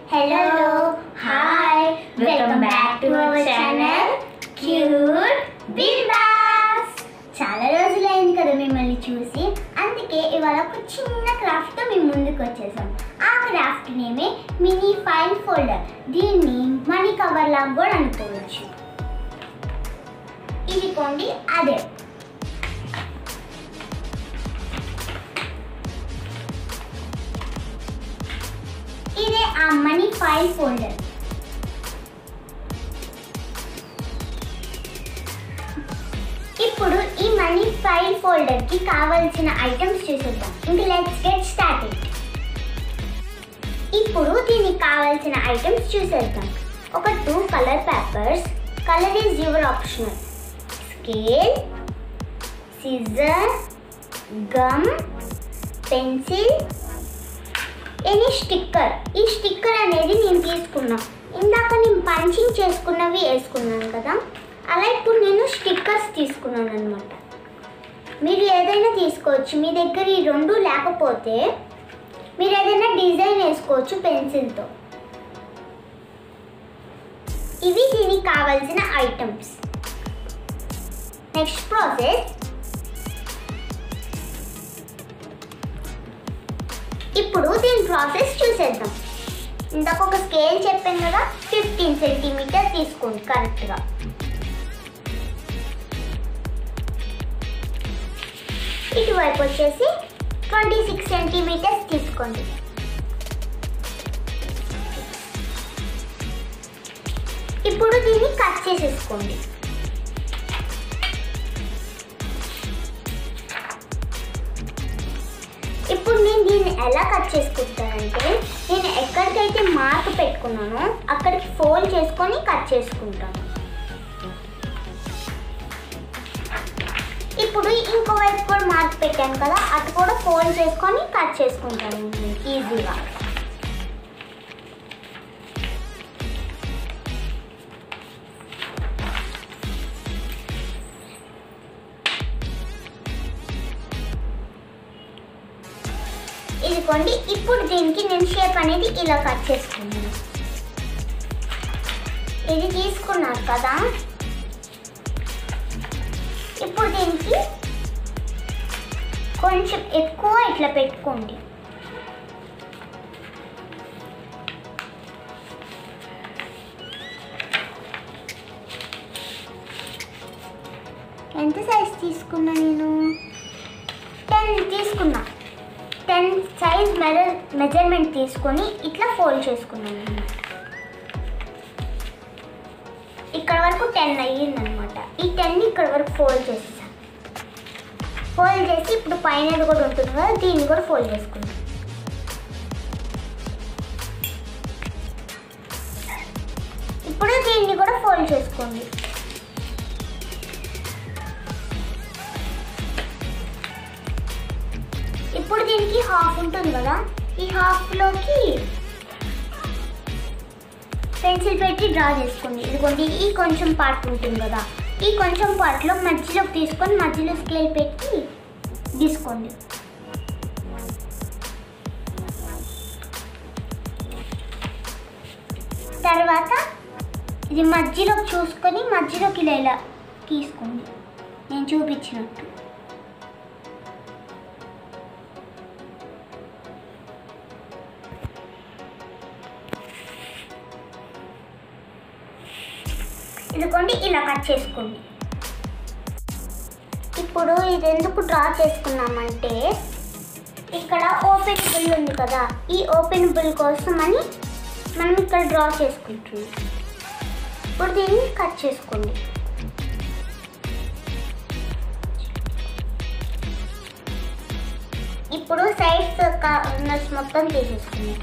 Hello hi welcome back to our channel cute Bindaas చాలా రోజులైంది కదా మిమ్మల్ని చూసి అందుకే ఇవాళ ఒక చిన్న క్రాఫ్ట్ తో మేము ముందుకు వచ్చేసాం ఆ క్రాఫ్ట్ నేమే మినీ ఫైల్ ఫోల్డర్ దీన్ని మనీ కవర్ లాగా కూడా అనుకోవచ్చు ఇది కొండి అదే ఇదే ఆ మనీ ఫైల్ ఫోల్డర్ ఇప్పుడు ఈ మనీ ఫైల్ ఫోల్డర్ కి కావాల్సిన ఐటమ్స్ చూసేద్దాం ఇంక లెట్స్ గెట్ స్టార్టెడ్ ఇప్పుడు దీనికి కావాల్సిన ఐటమ్స్ చూసేద్దాం ఒక two colour papers colour is your optional scale scissor gum pencil any sticker ఈ స్టిక్కర్ అనేది నేను తీసుకున్నా ఇందాక నేను పంచింగ్ చేసుకున్నవి వేసుకున్నాను కదా అలా ఇప్పుడు నేను స్టిక్కర్స్ తీసుకున్నాను అనమాట మీరు ఏదైనా తీసుకోవచ్చు మీ దగ్గర ఈ రెండు లేకపోతే మీరు ఏదైనా డిజైన్ వేసుకోవచ్చు పెన్సిల్తో ఇవి దీనికి కావాల్సిన ఐటమ్స్ నెక్స్ట్ ప్రాసెస్ ఇప్పుడు దీని ప్రాసెస్ చూసేద్దాం ఇందాక ఒక స్కేల్ చెప్పాను కదా ఫిఫ్టీన్ సెంటీమీటర్ తీసుకోండి కరెక్ట్గా ఇటువైపు వచ్చేసి ట్వంటీ సిక్స్ సెంటీమీటర్స్ తీసుకోండి ఇప్పుడు దీన్ని కట్ చేసేసుకోండి ఇప్పుడు నేను దీన్ని ఎలా కట్ చేసుకుంటానంటే నేను ఎక్కడికైతే మార్క్ పెట్టుకున్నానో అక్కడికి ఫోల్డ్ చేసుకొని కట్ చేసుకుంటాను ఇప్పుడు ఇంకో వైపు కూడా మార్క్ పెట్టాను కదా అది కూడా ఫోల్డ్ చేసుకొని కట్ చేసుకుంటాను నేను ఈజీగా ఇదిగోండి ఇప్పుడు దీనికి నేను షేప్ అనేది ఇలా కట్ చేసుకున్నాను ఇది తీసుకున్నారు కదా ఇప్పుడు దీనికి కొంచెం ఎక్కువ ఇట్లా పెట్టుకోండి ఎంత సైజ్ తీసుకున్నా నేను టెన్ తీసుకున్నా టెన్ సైజ్ మెజర్ మెజర్మెంట్ తీసుకొని ఇట్లా ఫోల్డ్ చేసుకున్నాను అన్నమాట ఇక్కడ వరకు టెన్ అయ్యింది అనమాట ఈ టెన్ ఇక్కడ వరకు ఫోల్డ్ చేసేసాను ఫోల్డ్ చేసి ఇప్పుడు పైన కూడా ఉంటుంది కదా దీన్ని కూడా ఫోల్డ్ చేసుకున్నాను ఇప్పుడు దీన్ని కూడా ఫోల్డ్ చేసుకోండి ఇప్పుడు దీనికి హాఫ్ ఉంటుంది కదా ఈ హాఫ్లోకి పెన్సిల్ పెట్టి డ్రా చేసుకోండి ఇదిగోండి ఈ కొంచెం పార్ట్ ఉంటుంది కదా ఈ కొంచెం పార్ట్లో మధ్యలోకి తీసుకొని మధ్యలో స్కేల్ పెట్టి తీసుకోండి తర్వాత ఇది మధ్యలోకి చూసుకొని మధ్యలోకి ఇలా ఇలా తీసుకోండి నేను చూపించినట్టు ఇదిగోండి ఇలా కట్ చేసుకోండి ఇప్పుడు ఇది ఎందుకు డ్రా చేసుకున్నామంటే ఇక్కడ ఓపెన్ బుల్ ఉంది కదా ఈ ఓపెన్ బుల్ కోసం అని మనం ఇక్కడ డ్రా చేసుకుంటున్నాం ఇప్పుడు దీన్ని కట్ చేసుకోండి ఇప్పుడు సైడ్స్ కార్నర్స్ మొత్తం తీసేసుకుందాం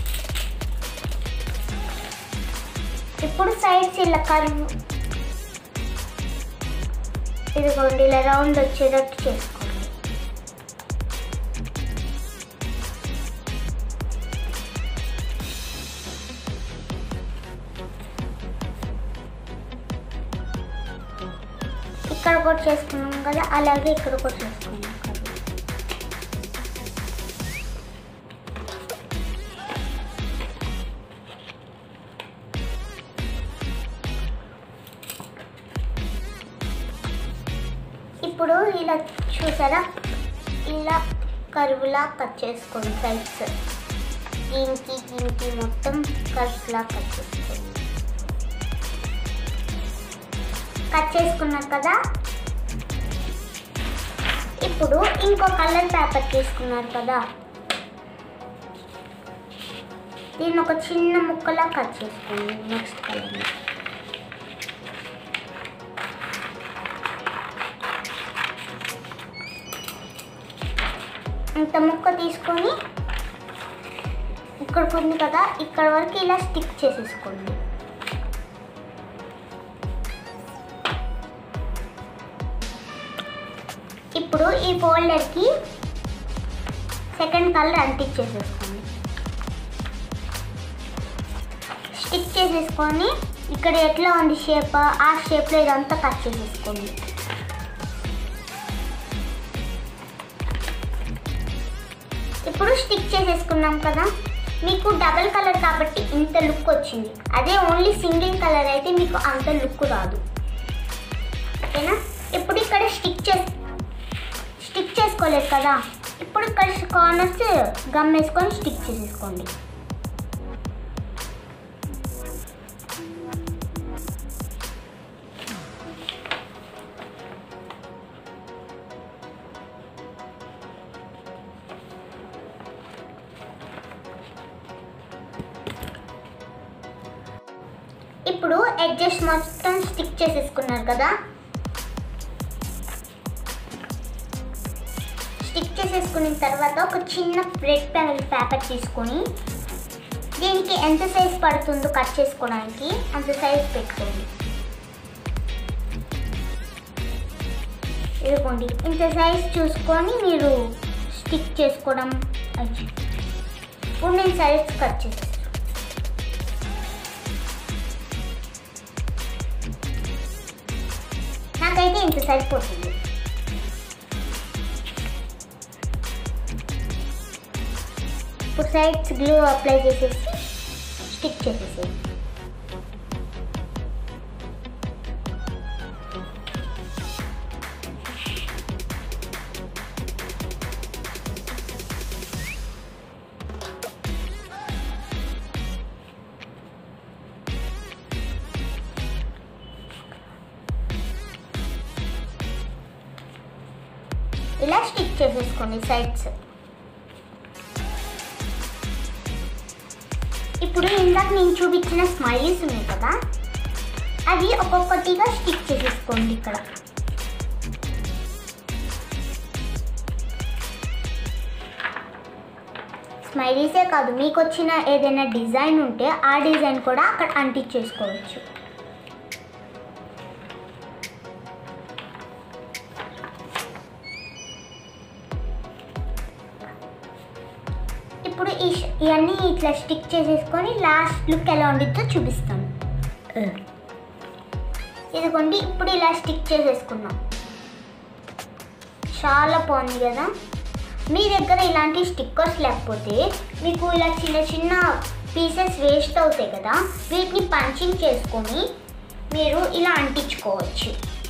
ఇప్పుడు సైడ్స్ ఇలా కర్వ్ ఇదిగోండి ఇలా రౌండ్ వచ్చేటట్టు చేసుకోండి ఇక్కడ కూడా చేసుకున్నాం కదా అలాగే ఇక్కడ కూడా చేసుకున్నాం కదా ఇప్పుడు ఇలా చూసారా ఇలా కరువులా కట్ చేసుకోండి సైడ్స్ దీనికి దీనికి మొత్తం కర్వ్స్లా కట్ చేసుకోండి కట్ చేసుకున్నారు కదా ఇప్పుడు ఇంకో కలర్ పేపర్ తీసుకున్నారు కదా దీన్ని ఒక చిన్న ముక్కలా కట్ చేసుకోండి నెక్స్ట్ కలర్ ఇంత ముక్క తీసుకొని ఇక్కడ ఉంది కదా ఇక్కడ వరకు ఇలా స్టిక్ చేసేసుకోండి ఇప్పుడు ఈ ఫోల్డర్కి సెకండ్ కలర్ అంటించేసేసుకోండి స్టిక్ చేసేసుకొని ఇక్కడ ఎట్లా ఉంది షేప్ ఆ షేప్లో ఇదంతా కట్ చేసేసుకోండి ఇప్పుడు స్టిక్ చేసేసుకున్నాం కదా మీకు డబల్ కలర్ కాబట్టి ఇంత లుక్ వచ్చింది అదే ఓన్లీ సింగిల్ కలర్ అయితే మీకు అంత లుక్ రాదు ఓకేనా ఇప్పుడు ఇక్కడ స్టిక్ చేసి స్టిక్ చేసుకోలేదు కదా ఇప్పుడు ఇక్కడ కార్నర్స్ గమ్ వేసుకొని స్టిక్ చేసేసుకోండి ఇప్పుడు ఎడ్జెస్ మొత్తం స్టిక్ చేసేసుకున్నారు కదా స్టిక్ చేసేసుకున్న తర్వాత ఒక చిన్న రెడ్ పెన్ పేపర్ తీసుకొని దీనికి ఎంత సైజ్ పడుతుందో కట్ చేసుకోవడానికి అంత సైజ్ పెట్టుకోండి ఇదిగోండి ఇంత సైజ్ చూసుకొని మీరు స్టిక్ చేసుకోవడం అయ్యి. ఇప్పుడు నేను సైజ్ కట్ చేసేస్తాను నాకైతే ఇంత సరిపోతుంది ఇప్పుడు సైడ్స్ గ్లూ అప్లై చేసేసి స్టిక్ చేసేసేయండి ఇలా స్టిక్ చేసేసుకోండి సైడ్స్ ఇప్పుడు ఇందాక నేను చూపించిన స్మైలీస్ ఉన్నాయి కదా అవి ఒక్కొక్కటిగా స్టిక్ చేసేసుకోండి ఇక్కడ స్మైలీసే కాదు మీకు వచ్చిన ఏదైనా డిజైన్ ఉంటే ఆ డిజైన్ కూడా అక్కడ అంటించేసుకోవచ్చు ఇప్పుడు ఈ ష్- ఇవన్నీ ఇట్లా స్టిక్ చేసేసుకొని లాస్ట్ లుక్ ఎలా ఉండిద్దో చూపిస్తాను ఇదిగోండి ఇప్పుడు ఇలా స్టిక్ చేసేసుకున్నాం చాలా బాగుంది కదా మీ దగ్గర ఇలాంటి స్టిక్కర్స్ లేకపోతే మీకు ఇలా చిన్న చిన్న పీసెస్ వేస్ట్ అవుతాయి కదా వీటిని పంచింగ్ చేసుకొని మీరు ఇలా అంటించుకోవచ్చు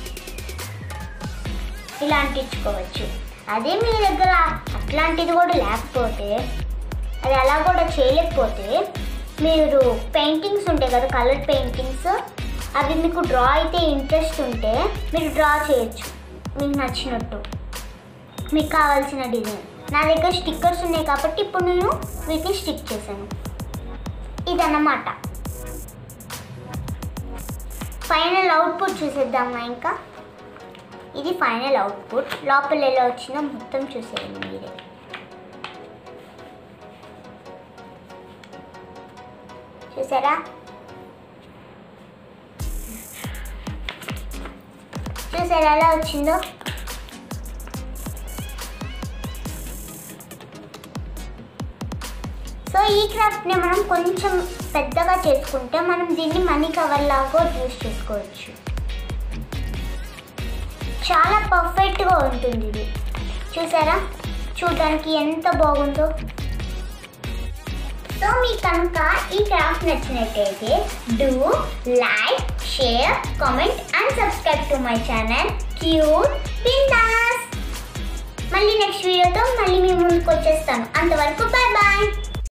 ఇలా అంటించుకోవచ్చు అదే మీ దగ్గర అట్లాంటిది కూడా లేకపోతే అది అలా కూడా చేయలేకపోతే మీరు పెయింటింగ్స్ ఉంటాయి కదా కలర్ పెయింటింగ్స్ అవి మీకు డ్రా అయితే ఇంట్రెస్ట్ ఉంటే మీరు డ్రా చేయొచ్చు మీకు నచ్చినట్టు మీకు కావాల్సిన డిజైన్ నా దగ్గర స్టిక్కర్స్ ఉన్నాయి కాబట్టి ఇప్పుడు నేను వీటిని స్టిక్ చేశాను ఇదన్నమాట ఫైనల్ అవుట్పుట్ చూసేద్దామా ఇంకా ఇది ఫైనల్ అవుట్పుట్ లోపల ఎలా వచ్చిందో మొత్తం చూసేయండి మీరే చూసారా చూసారా ఎలా వచ్చిందో సో ఈ క్రాఫ్ట్ని మనం కొంచెం పెద్దగా చేసుకుంటే మనం దీన్ని మనీ కవర్ లాగా యూస్ చేసుకోవచ్చు చాలా పర్ఫెక్ట్గా ఉంటుంది ఇది చూసారా చూడడానికి ఎంత బాగుందో సో మీకు కనుక ఈ క్రాఫ్ట్ నచ్చినట్టయితే do like share comment and subscribe to my channel cute Bindaas మళ్ళీ నెక్స్ట్ వీడియోతో మళ్ళీ మీ ముందుకు వచ్చేస్తాను అంతవరకు బాయ్ బాయ్